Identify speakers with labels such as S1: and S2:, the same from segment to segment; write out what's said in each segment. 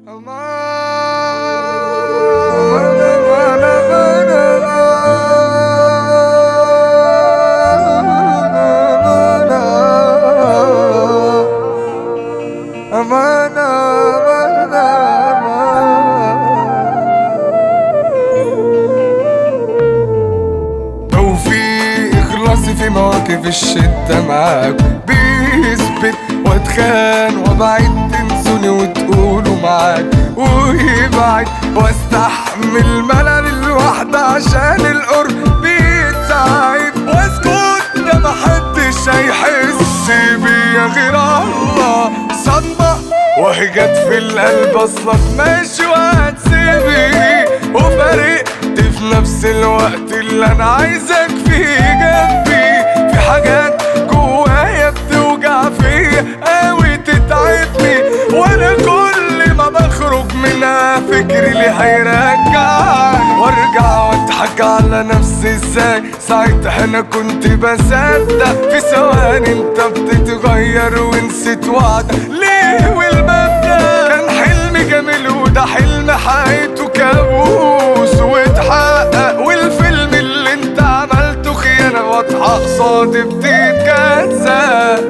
S1: توفيق اخلاصي في مواقف الشدة معاك بيثبت واتخان وابعد تنسوني وتقولوا معاك ويبعد واستحمل ملل الوحدة عشان القرب بيتعب واسكت ده محدش هيحس بيا غير الله صدمة وهي جت في القلب اصلك ماشي وهتسيبني وفارقت في نفس الوقت اللي انا عايزك فيه جنبي في حاجات جوايا بتوجع فيا قوي تتعبني وانا كل ما بخرج منها فكري اللي هيرجعني وارجع واضحك على نفسي ازاي ساعتها انا كنت بصدق في ثواني انت بتتغير ونسيت وعدك ليه والمبدأ كان حلم جميل وده حلم حقيقته كابوس واتحقق والفيلم اللي انت عملته خيانة واضحة قصادي بتتجزأ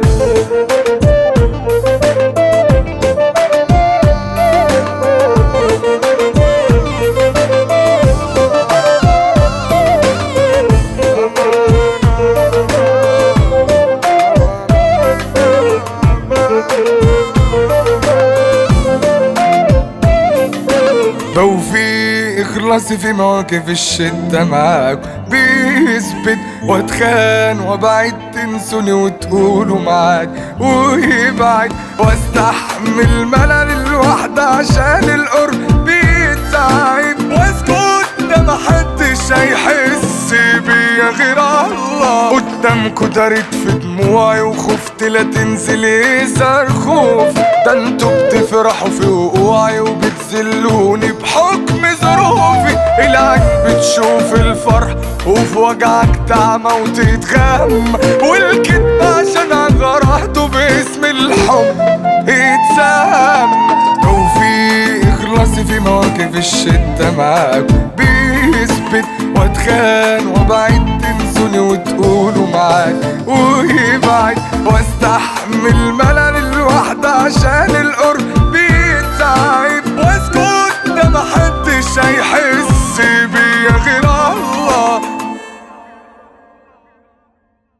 S1: توفيق اخلاصي في مواقف الشدة معاك بيثبت واتخان وابعد تنسوني وتقولوا معاك ويبعد واستحمل ملل الوحدة عشان القرب بيتعب واسكت ده محدش هيحس بيا غير الله قدامكوا دارت في دموعي وخفت لا تنزل يظهر خوف ده انتوا بتفرحوا في وقوعي وبتذلوني بحكم ظروفي العين بتشوف الفرح وفي وجعك تعمى وتتغم والكدب عشان جرحته باسم الحب اتسام توفيق اخلاصي في مواقف الشدة معاك بيثبت واتخان وابعد تنسوني وتقولوا معاك ويبعد واستحمل ملل الوحدة عشان القرب